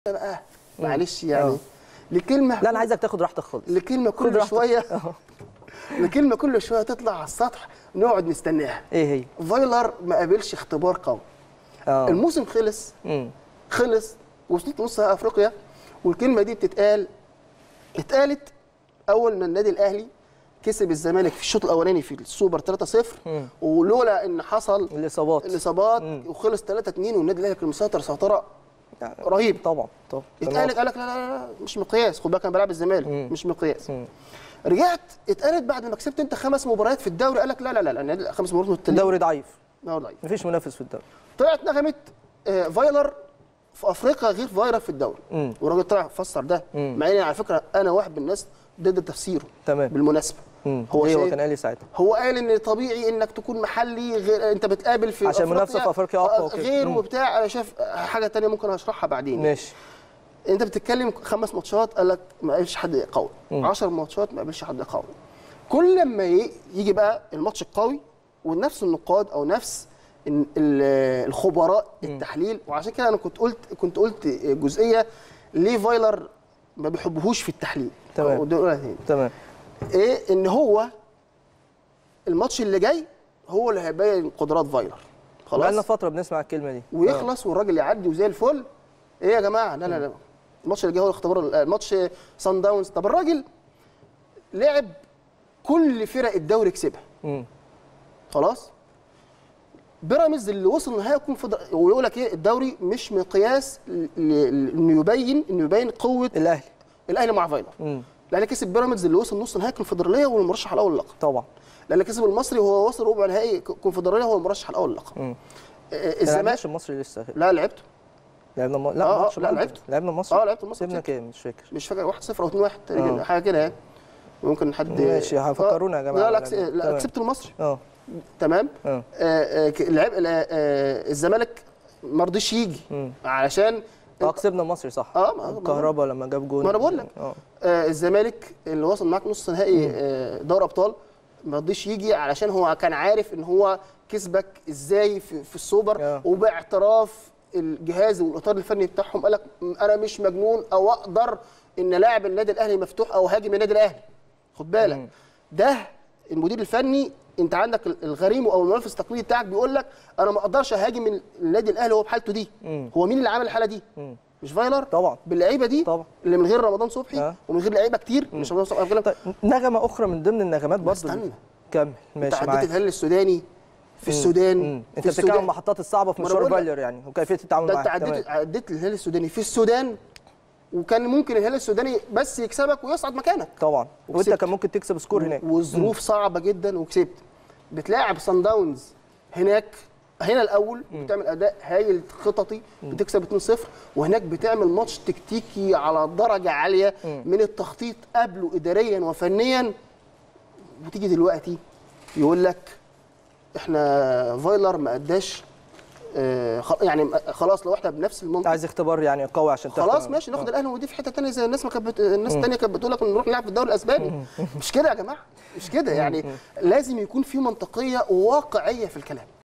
بقى معلش يعني آه. لكلمه لا انا عايزك تاخد راحتك خالص لكلمه خد كل راحتك. شويه لكلمه كل شويه تطلع على السطح نقعد نستناها ايه هي فايلر ما قابلش اختبار قوي اه الموسم خلص مم. خلص وصلت نص افريقيا والكلمه دي بتتقال اتقالت اول ما النادي الاهلي كسب الزمالك في الشوط الاولاني في السوبر 3-0 مم. ولولا ان حصل الاصابات الاصابات مم. وخلص 3-2 والنادي الاهلي كان مسيطر سيطره رهيب طبعا طبعا اتقالت قال لك لا لا لا مش مقياس خد بالك انا بلعب الزمالك مم. مش مقياس مم. رجعت اتقالت بعد ما كسبت انت خمس مباريات في الدوري قال لك لا لا لا لا النادي خمس مباريات متتالية. الدوري ضعيف دوري ضعيف مفيش منافس في الدوري طلعت نغمه آه، فايلر في افريقيا غير فايلر في الدوري مم. والراجل طلع فسر ده مم. مع ان على فكره انا واحد من الناس ضد تفسيره تمام بالمناسبه مم. هو ليه هو شايف- كان قال لي ساعتها هو قال ان طبيعي انك تكون محلي غير انت بتقابل في عشان المنافسة في أفريقيا أقوى آه، وكده. غير مم. وبتاع انا شايف حاجه تانية ممكن اشرحها بعدين ماشي انت بتتكلم خمس ماتشات قال لك ما قابلش حد قوي مم. 10 ماتشات ما قابلش حد قوي كل لما ي- يجي بقى الماتش القوي ونفس النقاد او نفس ال- ال- الخبراء التحليل وعشان كده انا كنت قلت كنت قلت جزئيه ليه فايلر ما بيحبهوش في التحليل تمام. ودي نقولها تاني. تمام ايه ان هو الماتش اللي جاي هو اللي هيبين قدرات فايلر بقالنا خلاص فتره بنسمع الكلمه دي ويخلص والراجل يعدي وزي الفل ايه يا جماعه لا لا لا الماتش اللي جاي هو الاختبار الماتش سان داونز طب الراجل لعب كل فرق الدوري كسبها مم. خلاص بيراميدز اللي وصل نهائي الكونفدر ويقول لك ايه الدوري مش مقياس ل- ل- انه يبين انه يبين قوه الاهلي الاهلي مع فايلر مم. الاهلي كسب بيراميدز اللي وصل نص نهائي الكونفدراليه والمرشح الاول للقب طبعا الاهلي كسب المصري وهو وصل ربع نهائي كونفدراليه هو المرشح الاول للقب مم. آه، ما الزمالك لعبناش المصري لسه لا لعبته لعبنا م... لا آه، آه، ماتش لا، الأندر. لعبت. لعبنا المصري اه لعبت المصري سيبنا كسبت. كام مش فاكر مش فاكر 1 0 او 2 1 تقريبا آه. حاجه كده يعني ممكن حد ماشي، هفكرونا يا جماعة لا لا, على كس... ده. لا تمام. كسبت المصري اه تمام اه آه، آه، ك- لعب لا، آه، الزمالك ما رضيش يجي مم. علشان اه كسبنا المصري صح اه ما- ما- كهربا لما جاب جون ما أنا بقول لك. اه آه، الزمالك اللي وصل معاك نص نهائي آه، دوري ابطال ما رضيش يجي علشان هو كان عارف ان هو كسبك ازاي في, في السوبر آه. وباعتراف الجهاز والاطار الفني بتاعهم قال لك م- انا مش مجنون او اقدر ان لاعب النادي الاهلي مفتوح او هاجم النادي الاهلي خد بالك مم. ده المدير الفني انت عندك ال- الغريم او المنافس التقليدي بتاعك بيقول لك انا ما اقدرش اهاجم النادي الاهلي وهو بحالته دي مم. هو مين اللي عمل الحاله دي مم. مش فايلر طبعا باللعيبه دي طبعا. اللي من غير رمضان صبحي آه. ومن غير لعيبه كتير مش رمضان صبحي أنا بتكلم طيب نغمه اخرى من ضمن النغمات برضه استنى. كمل انت ماشي عديت معاك الهلال السوداني في السودان مم. في انت بتتكلم عن السودان المحطات الصعبه في ما أنا مشوار بقول لك. فالير يعني وكيفيه التعامل ده انت معاها عديت تمام. عديت الهلال السوداني في السودان وكان ممكن الهلال السوداني بس يكسبك ويصعد مكانك طبعا وانت وكسبت. كان ممكن تكسب سكور هناك والظروف صعبه جدا وكسبت بتلاعب سان داونز هناك هنا الاول بتعمل اداء هايل خططي بتكسب 2-0 وهناك بتعمل ماتش تكتيكي على درجه عاليه من التخطيط قبله اداريا وفنيا وتيجي دلوقتي يقول لك احنا فايلر ما اداش آه، خ- يعني خلاص لو احنا بنفس المنطق عايز اختبار يعني قوي عشان تاخد خلاص ماشي ناخد الاهلي ودي في حته ثانيه زي الناس ما كانت بت... الناس الثانيه كانت بتقول لك نروح نلعب في الدوري الاسباني مش كده يا جماعه مش كده يعني لازم يكون في منطقيه وواقعيه في الكلام